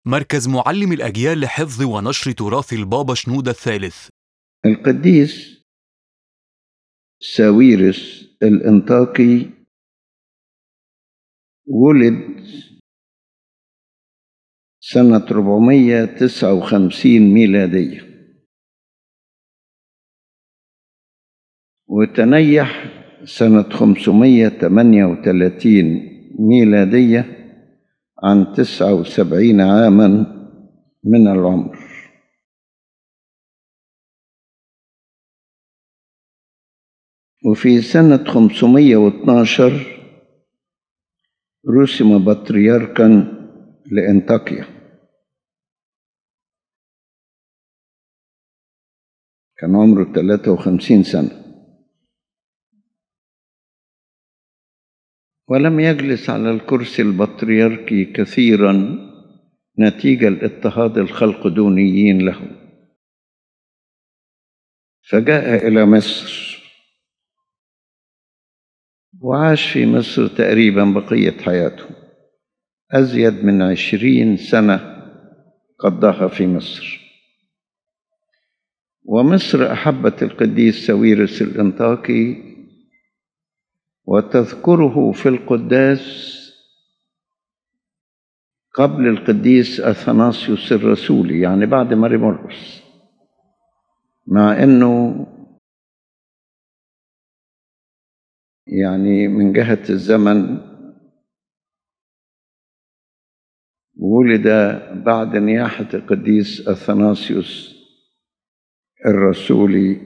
مركز معلم الأجيال لحفظ ونشر تراث البابا شنودة الثالث القديس ساويرس الانطاكي ولد سنة 459 ميلادية وتنيح سنة 538 ميلادية عن 79 عاما من العمر وفي سنة 512 رسم بطريركا لإنطاكيا كان عمره 53 سنة ولم يجلس على الكرسي البطريركي كثيرا نتيجة لاضطهاد الخلق دونيين له فجاء إلى مصر وعاش في مصر تقريبا بقية حياته أزيد من عشرين سنة قضاها في مصر ومصر أحبت القديس ساويرس الإنطاكي وتذكره في القداس قبل القديس أثناسيوس الرسولي يعني بعد مريمورغوس مع أنه يعني من جهة الزمن ولد بعد نياحة القديس أثناسيوس الرسولي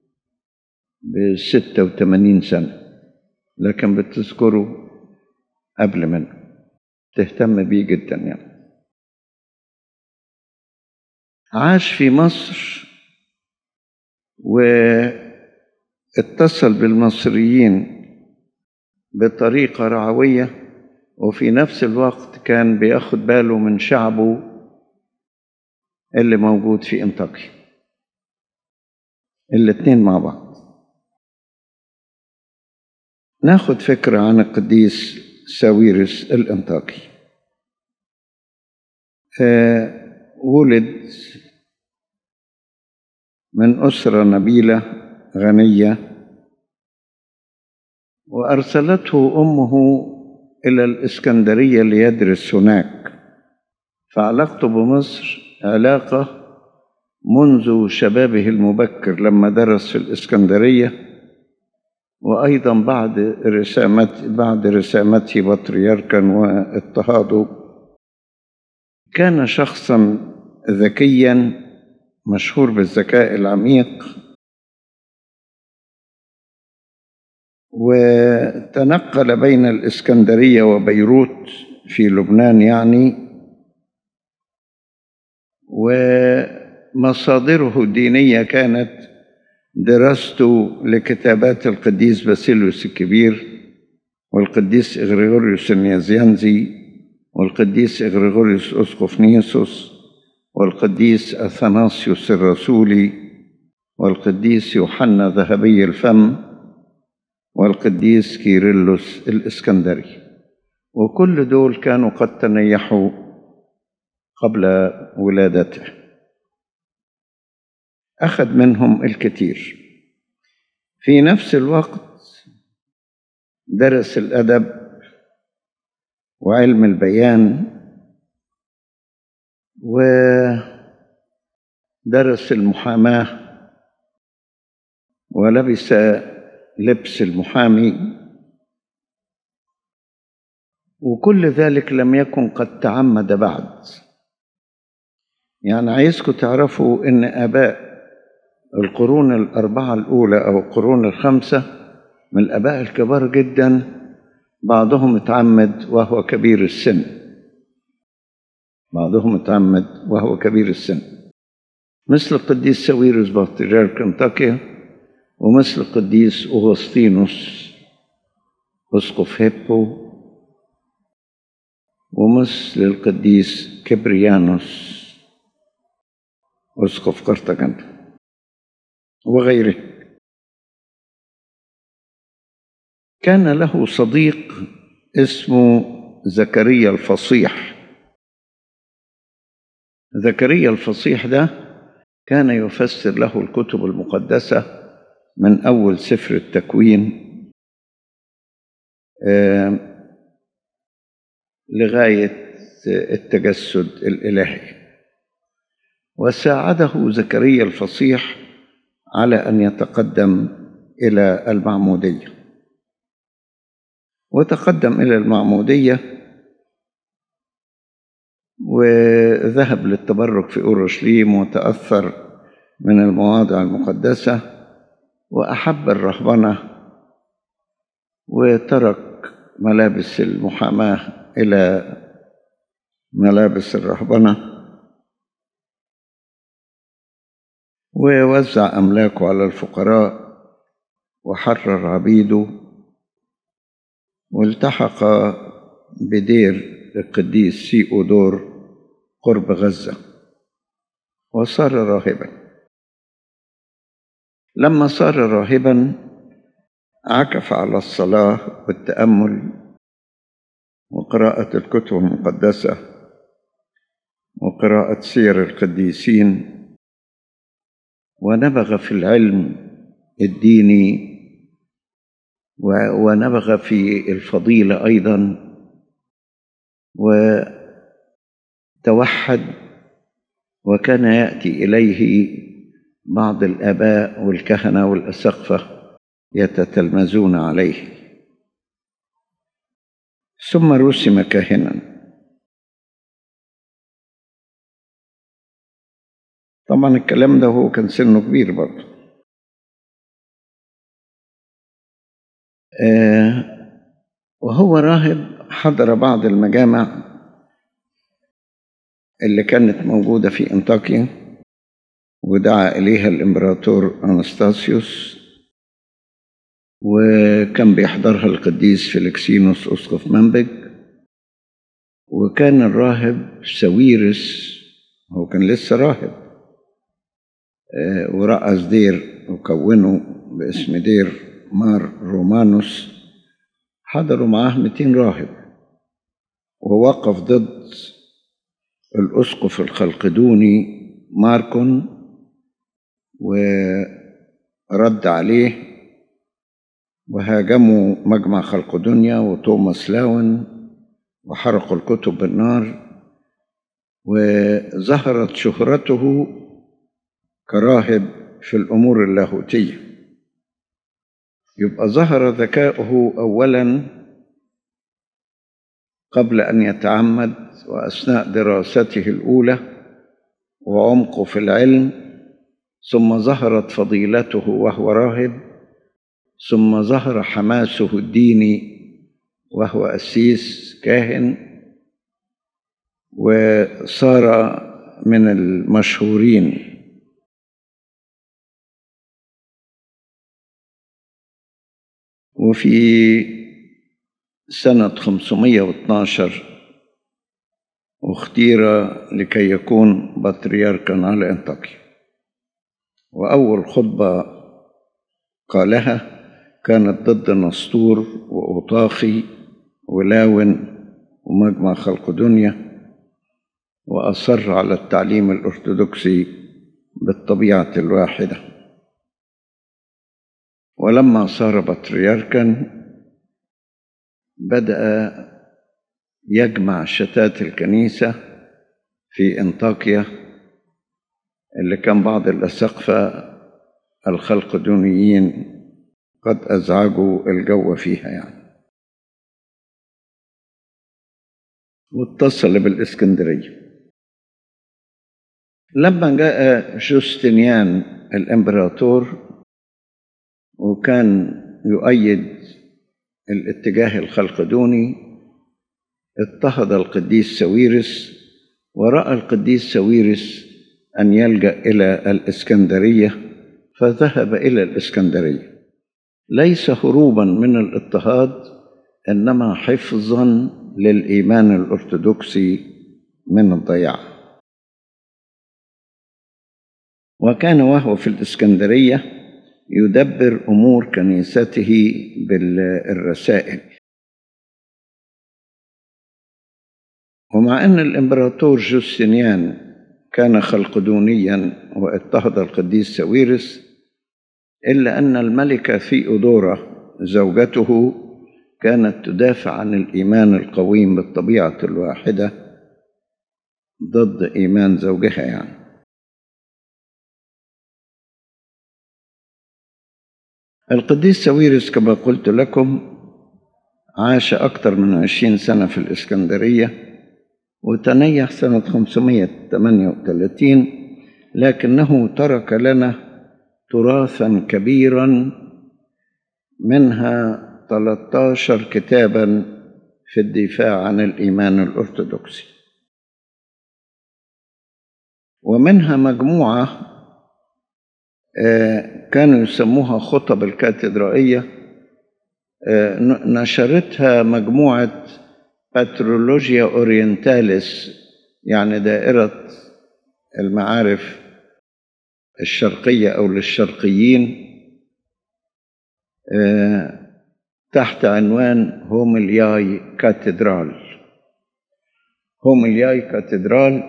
بستة وثمانين سنة لكن بتذكره قبل منه تهتم بيه جدا يعني عاش في مصر واتصل بالمصريين بطريقة رعوية وفي نفس الوقت كان بياخد باله من شعبه اللي موجود في انطاكيا الاتنين مع بعض ناخد فكرة عن القديس ساويرس الانطاكي آه ولد من أسرة نبيلة غنية وأرسلته أمه إلى الإسكندرية ليدرس هناك فعلاقته بمصر علاقة منذ شبابه المبكر لما درس في الإسكندرية وأيضا بعد رسامة بعد رسامته بطريركا واضطهاده كان شخصا ذكيا مشهور بالذكاء العميق وتنقل بين الإسكندرية وبيروت في لبنان يعني ومصادره الدينية كانت دراسته لكتابات القديس باسيليوس الكبير والقديس إغريغوريوس النيازيانزي والقديس إغريغوريوس أسقف نيسوس والقديس أثناسيوس الرسولي والقديس يوحنا ذهبي الفم والقديس كيرلس الإسكندري وكل دول كانوا قد تنيحوا قبل ولادته أخذ منهم الكثير في نفس الوقت درس الأدب وعلم البيان ودرس المحاماة ولبس لبس المحامي وكل ذلك لم يكن قد تعمد بعد يعني عايزكم تعرفوا ان اباء القرون الاربعه الاولى او القرون الخمسه من الاباء الكبار جدا بعضهم اتعمد وهو كبير السن بعضهم اتعمد وهو كبير السن مثل القديس ساويرس بطريرك كنتاكيا ومثل القديس أغسطينوس أسقف هيبو ومثل القديس كبريانوس أسقف قرطاجنة وغيره كان له صديق اسمه زكريا الفصيح زكريا الفصيح ده كان يفسر له الكتب المقدسة من أول سفر التكوين آه، لغاية التجسد الإلهي وساعده زكريا الفصيح على أن يتقدم إلى المعمودية وتقدم إلى المعمودية وذهب للتبرك في أورشليم وتأثر من المواضع المقدسة وأحب الرهبنة وترك ملابس المحاماة إلى ملابس الرهبنة ووزع أملاكه على الفقراء وحرر عبيده والتحق بدير القديس سيئودور قرب غزة وصار راهبا لما صار راهبا عكف على الصلاة والتأمل وقراءة الكتب المقدسة وقراءة سير القديسين ونبغ في العلم الديني ونبغ في الفضيلة أيضا وتوحد وكان يأتي إليه بعض الآباء والكهنة والأسقفة يتتلمذون عليه ثم رسم كاهنا طبعا الكلام ده هو كان سنه كبير برضه آه وهو راهب حضر بعض المجامع اللي كانت موجودة في أنطاكيا ودعا إليها الإمبراطور أنستاسيوس وكان بيحضرها القديس فيلكسينوس أسقف منبج وكان الراهب سويرس هو كان لسه راهب ورأس دير وكونه باسم دير مار رومانوس حضروا معاه 200 راهب ووقف ضد الأسقف الخلقدوني ماركون ورد عليه وهاجموا مجمع خلقدونيا وتوماس لاون وحرقوا الكتب بالنار وظهرت شهرته كراهب في الأمور اللاهوتية يبقى ظهر ذكاؤه أولا قبل أن يتعمد وأثناء دراسته الأولى وعمقه في العلم ثم ظهرت فضيلته وهو راهب ثم ظهر حماسه الديني وهو أسيس كاهن وصار من المشهورين وفي سنة 512 اختير لكي يكون بطريركا على انطاكيا وأول خطبة قالها كانت ضد نسطور وأوطاخي ولاون ومجمع خلق دنيا وأصر على التعليم الأرثوذكسي بالطبيعة الواحدة ولما صار بطريركا بدأ يجمع شتات الكنيسة في انطاكيا اللي كان بعض الأسقفة الخلقدونيين قد أزعجوا الجو فيها يعني واتصل بالإسكندرية لما جاء جوستنيان الإمبراطور وكان يؤيد الاتجاه الخلقدوني اضطهد القديس سويرس ورأى القديس سويرس أن يلجأ إلى الإسكندرية فذهب إلى الإسكندرية ليس هروبا من الاضطهاد إنما حفظا للإيمان الأرثوذكسي من الضياع وكان وهو في الإسكندرية يدبر أمور كنيسته بالرسائل ومع أن الإمبراطور جوستنيان كان خلقدونيا واضطهد القديس ساويرس إلا أن الملكة ثيودورا زوجته كانت تدافع عن الإيمان القويم بالطبيعة الواحدة ضد إيمان زوجها يعني القديس ساويرس كما قلت لكم عاش أكثر من عشرين سنة في الإسكندرية وتنيح سنة 538 لكنه ترك لنا تراثا كبيرا منها 13 كتابا في الدفاع عن الإيمان الأرثوذكسي ومنها مجموعة كانوا يسموها خطب الكاتدرائية نشرتها مجموعة باترولوجيا أورينتاليس يعني دائرة المعارف الشرقية أو للشرقيين تحت عنوان هوملياي كاتدرال هوملياي كاتدرال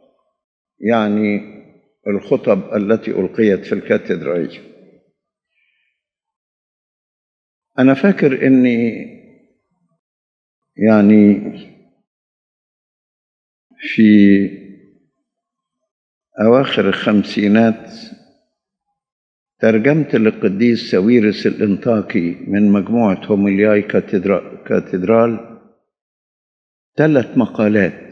يعني الخطب التي ألقيت في الكاتدرائية أنا فاكر إني يعني في أواخر الخمسينات ترجمت للقديس ساويرس الإنطاكي من مجموعة هوميلياي كاتدرال ثلاث مقالات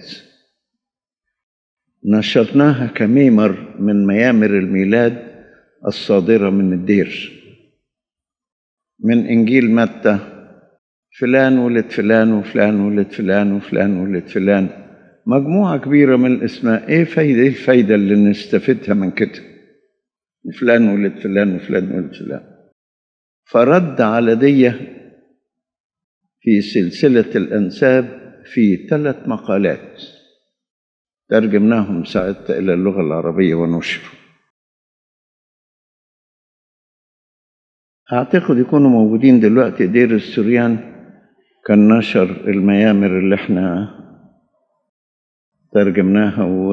نشرناها كميمر من ميامر الميلاد الصادرة من الدير من إنجيل متى فلان ولد فلان وفلان ولد فلان وفلان ولد فلان مجموعة كبيرة من الأسماء إيه فايدة إيه الفايدة اللي نستفيدها من كده فلان ولد فلان وفلان ولد فلان فرد على دي في سلسلة الأنساب في ثلاث مقالات ترجمناهم ساعتها إلى اللغة العربية ونشروا أعتقد يكونوا موجودين دلوقتي دير السوريان كان نشر الميامر اللي احنا ترجمناها و...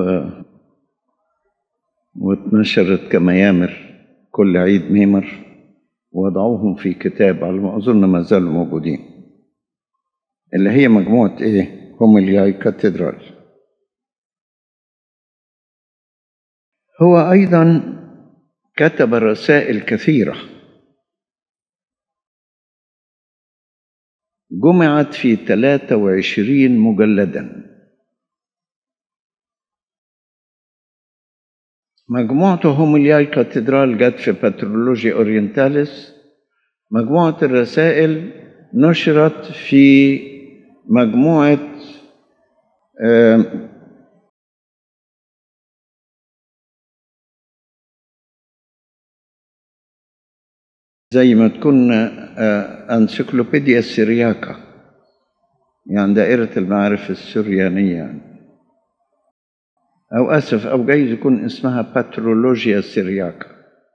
واتنشرت كميامر كل عيد ميمر وضعوهم في كتاب على ما أظن ما زالوا موجودين اللي هي مجموعة إيه هوميلياي كاتدرال هو أيضا كتب رسائل كثيرة جمعت في 23 مجلدا مجموعته هوميلياي كاتدرال جت في باترولوجيا أورينتاليس مجموعة الرسائل نشرت في مجموعة زي ما تكون انسيكلوبيديا سيرياكا يعني دائرة المعارف السريانية يعني أو أسف أو جايز يكون اسمها باترولوجيا سيرياكا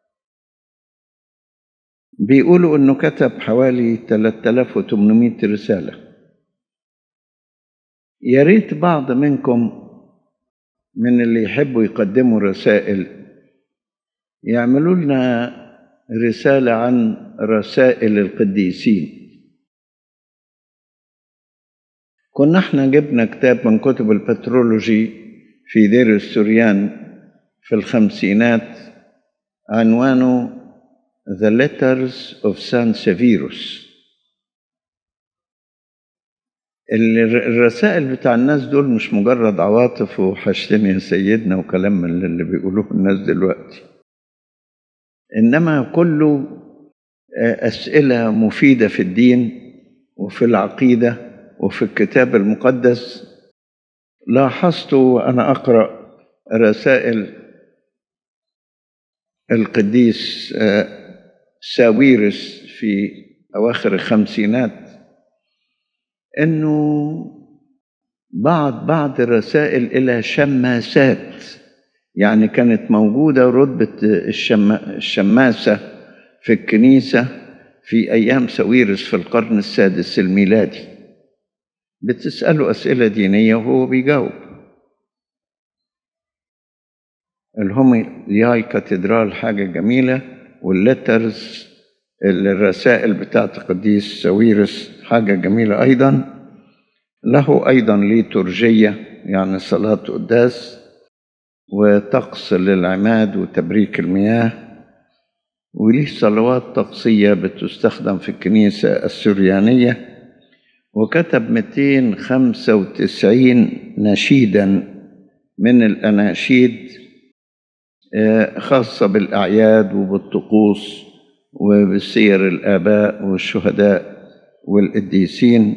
بيقولوا إنه كتب حوالي 3800 رسالة يا ريت بعض منكم من اللي يحبوا يقدموا رسائل يعملوا لنا رسالة عن رسائل القديسين كنا احنا جبنا كتاب من كتب البترولوجي في دير السوريان في الخمسينات عنوانه The Letters of San Severus الرسائل بتاع الناس دول مش مجرد عواطف وحشتني يا سيدنا وكلام من اللي بيقولوه الناس دلوقتي انما كله اسئله مفيده في الدين وفي العقيده وفي الكتاب المقدس لاحظت وانا اقرا رسائل القديس ساويرس في اواخر الخمسينات انه بعض بعض الرسائل الى شماسات يعني كانت موجودة رتبة الشم... الشماسة في الكنيسة في أيام ساويرس في القرن السادس الميلادي بتسأله أسئلة دينية وهو بيجاوب الهوميلياي كاتدرال حاجة جميلة والليترز الرسائل بتاعت القديس ساويرس حاجة جميلة أيضا له أيضا ليتورجية يعني صلاة قداس وطقس للعماد وتبريك المياه وليه صلوات طقسية بتستخدم في الكنيسة السريانية وكتب 295 نشيدا من الأناشيد خاصة بالأعياد وبالطقوس وبسير الآباء والشهداء والقديسين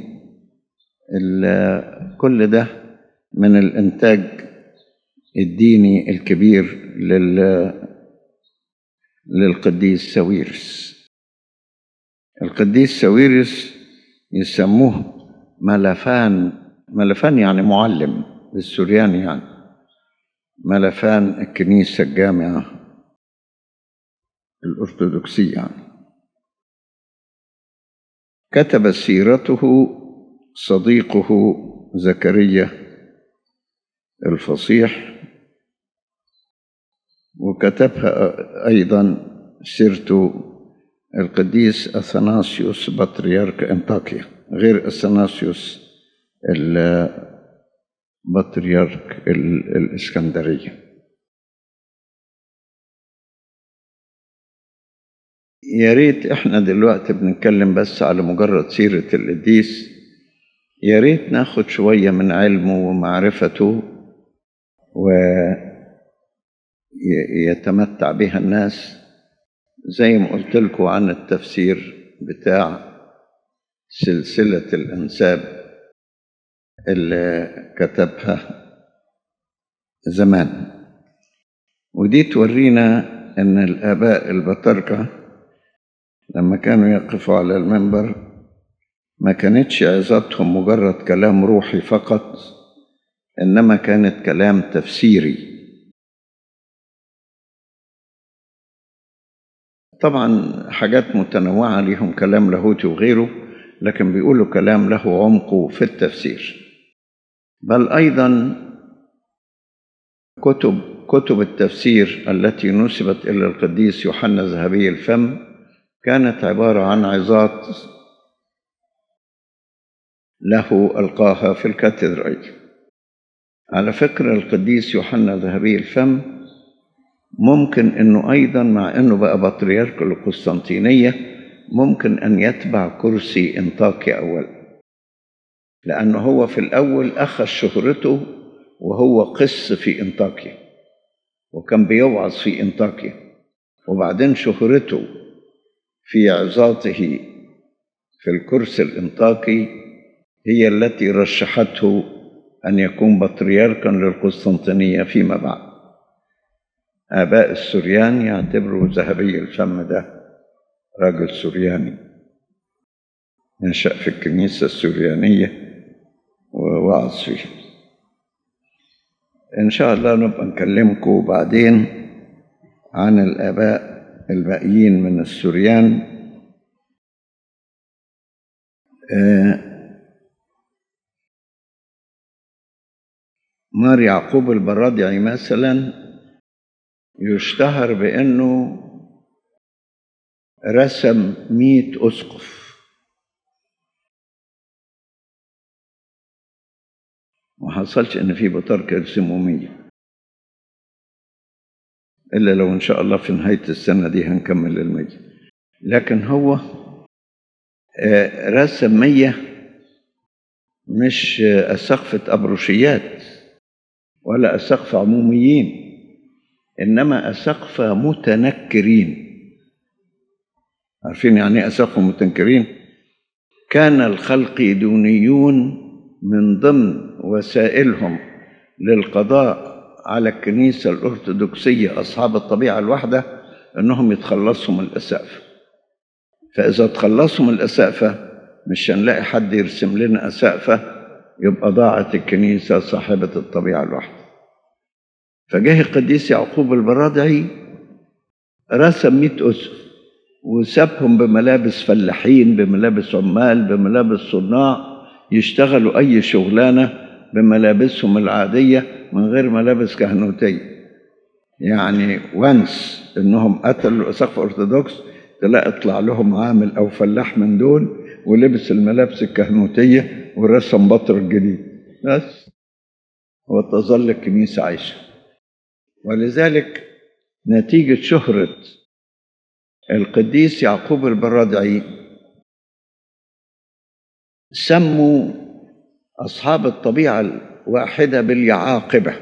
كل ده من الإنتاج الديني الكبير لل للقديس ساويرس القديس ساويرس يسموه ملفان ملفان يعني معلم بالسورياني يعني ملفان الكنيسة الجامعة الأرثوذكسية يعني كتب سيرته صديقه زكريا الفصيح وكتبها أيضا سيرته القديس أثناسيوس بطريرك أنطاكيا غير أثناسيوس البطريرك الإسكندرية يا ريت احنا دلوقتي بنتكلم بس على مجرد سيرة القديس يا ريت ناخد شوية من علمه ومعرفته ويتمتع بها الناس زي ما قلت لكم عن التفسير بتاع سلسلة الأنساب اللي كتبها زمان ودي تورينا أن الآباء البطاركة لما كانوا يقفوا على المنبر ما كانتش عظاتهم مجرد كلام روحي فقط إنما كانت كلام تفسيري طبعا حاجات متنوعة ليهم كلام لاهوتي وغيره لكن بيقولوا كلام له عمق في التفسير بل أيضا كتب كتب التفسير التي نسبت إلى القديس يوحنا ذهبي الفم كانت عبارة عن عظات له ألقاها في الكاتدرائية على فكرة القديس يوحنا ذهبي الفم ممكن أنه أيضا مع أنه بقى بطريرك القسطنطينية ممكن أن يتبع كرسي انطاكي أول لأنه هو في الأول أخذ شهرته وهو قس في انطاكيا وكان بيوعظ في انطاكيا وبعدين شهرته في عظاته في الكرسي الانطاكي هي التي رشحته أن يكون بطريركا للقسطنطينية فيما بعد آباء السوريان يعتبروا ذهبي الفم ده راجل سورياني نشأ في الكنيسة السوريانية ووعظ فيها إن شاء الله نبقى نكلمكم بعدين عن الآباء الباقيين من السوريان مار يعقوب البرادعي مثلا يشتهر بأنه رسم مئة أسقف ما حصلش إن في بطاركة يرسموا مية إلا لو إن شاء الله في نهاية السنة دي هنكمل المية لكن هو رسم مية مش أسقفة أبروشيات ولا أسقف عموميين إنما أسقفة متنكرين عارفين يعني ايه أسقف متنكرين كان الخلق دونيون من ضمن وسائلهم للقضاء على الكنيسة الأرثوذكسية أصحاب الطبيعة الواحدة أنهم يتخلصوا من الأسقفة فإذا تخلصوا من الأسقفة مش هنلاقي حد يرسم لنا أسقفة يبقى ضاعت الكنيسة صاحبة الطبيعة الواحدة فجه القديس يعقوب البرادعي رسم مئة أسقف وسابهم بملابس فلاحين بملابس عمال بملابس صناع يشتغلوا أي شغلانة بملابسهم العادية من غير ملابس كهنوتية يعني وانس انهم قتلوا الاساقفه الارثوذكس تلاقي اطلع لهم عامل او فلاح من دول ولبس الملابس الكهنوتيه ورسم بطر الجديد بس وتظل الكنيسه عايشه ولذلك نتيجه شهره القديس يعقوب البرادعي سموا اصحاب الطبيعه الواحده باليعاقبه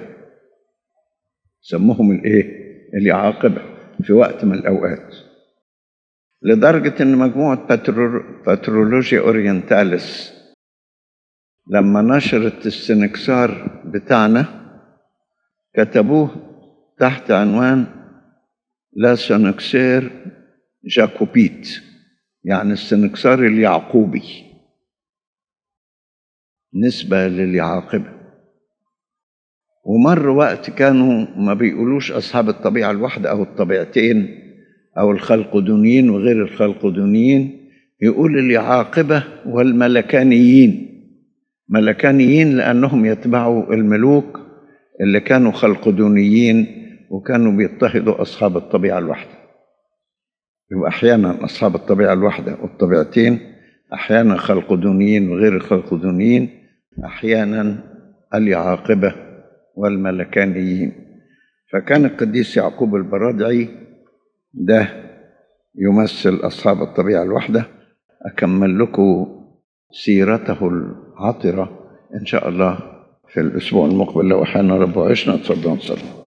سموهم الايه اليعاقبه في وقت من الاوقات لدرجه ان مجموعه باترو- باترولوجيا اورينتاليس لما نشرت السنكسار بتاعنا كتبوه تحت عنوان لا سنكسير جاكوبيت يعني السنكسار اليعقوبي نسبة لليعاقبة ومر وقت كانوا ما بيقولوش أصحاب الطبيعة الواحدة أو الطبيعتين أو الخلقدونيين وغير الخلقدونيين يقول اليعاقبة والملكانيين ملكانيين لأنهم يتبعوا الملوك اللي كانوا خلقدونيين وكانوا بيضطهدوا أصحاب الطبيعة الواحدة يبقى أحيانا أصحاب الطبيعة الواحدة والطبيعتين أحيانا خلقدونيين وغير الخلقدونيين أحيانا اليعاقبة والملكانيين فكان القديس يعقوب البرادعي ده يمثل أصحاب الطبيعة الواحدة أكمل لكم سيرته العطرة إن شاء الله في الأسبوع المقبل لو أحيانا رب وعشنا تفضلوا نصلي